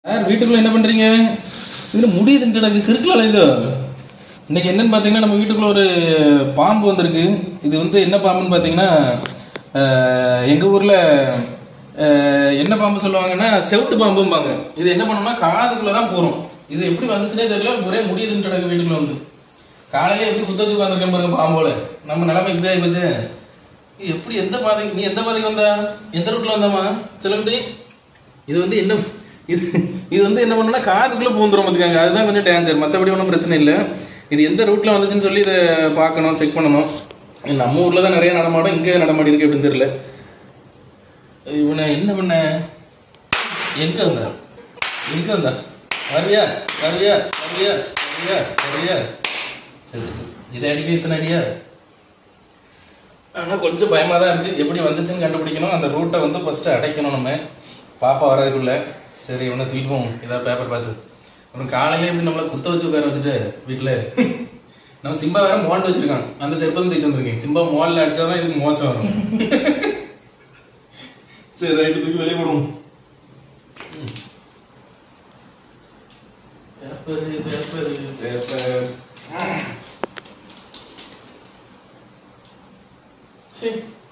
sir வீட்டுக்குள்ள என்ன பண்றீங்க இதுல முடியுதுன்ட்டு எனக்கு கிறுக்கல இது இன்னைக்கு என்னன்னு பாத்தீங்கன்னா நம்ம வீட்டுக்குள்ள ஒரு பாம்பு வந்திருக்கு இது வந்து என்ன பாம்புன்னு பாத்தீங்கன்னா அஹ், எங்க ஊர்ல அஹ், என்ன பாம்பு சொல்லுவாங்கன்னா செவுட்டு பாம்பும்பாங்க இது என்ன பண்ணோம்னா காதுக்குள்ள தான் போறோம் இது எப்படி வந்துச்சுனே தெரியல ஒரே முடியுதுன்ட்டு எனக்கு வீட்டுக்குள்ள வந்து காலையில எப்படி குத்த வச்சு உட்காந்துருக்கேன் பாருங்க பாம்போல நம்ம நிலைமை இப்படி ஆகி போச்சு இது எப்படி எந்த பாதைக்கு நீ எந்த பாதைக்கு வந்தா எந்த ரூட்ல வந்தாமா சிலகுட்டி இது வந்து என்ன இது இது வந்து என்ன பண்ணுன்னா காதுக்குள்ள பூந்துரும் பார்த்துக்காங்க அதுதான் கொஞ்சம் டேஞ்சர் மற்றபடி ஒன்றும் பிரச்சனை இல்லை இது எந்த ரூட்ல வந்துச்சுன்னு சொல்லி இதை பார்க்கணும் செக் பண்ணணும் இது நம்ம ஊர்ல தான் நிறைய நடமாடும் இங்கே நடமாடி இருக்கு அப்படின்னு தெரியல இவனை என்ன பண்ண எங்க வந்தா எங்க வந்தா வருவியா வருவியா வருவியா வருவியா வருவியா சரி இதை அடிக்க இத்தனை அடியா ஆனால் கொஞ்சம் பயமாக தான் இருக்குது எப்படி வந்துச்சுன்னு கண்டுபிடிக்கணும் அந்த ரூட்டை வந்து ஃபஸ்ட்டு அடைக்கணும் நம்ம பாப்பா வர்றதுக்குள்ள சரி இவனை தூக்கிட்டு போவோம் ஏதாவது பேப்பர் பார்த்து அப்புறம் காலையிலே எப்படி நம்மளை குத்த வச்சு உட்கார வச்சுட்டு வீட்டில் நம்ம சிம்பா வேற மோண்டு வச்சிருக்கான் அந்த செருப்பை தான் தூக்கிட்டு வந்திருக்கேன் சிம்பா மோலில் அடிச்சாதான் இதுக்கு மோச்சம் வரும் சரி ரைட்டு தூக்கி வெளியே போடுவோம் பேப்பர் பேப்பர் பேப்பர் சரி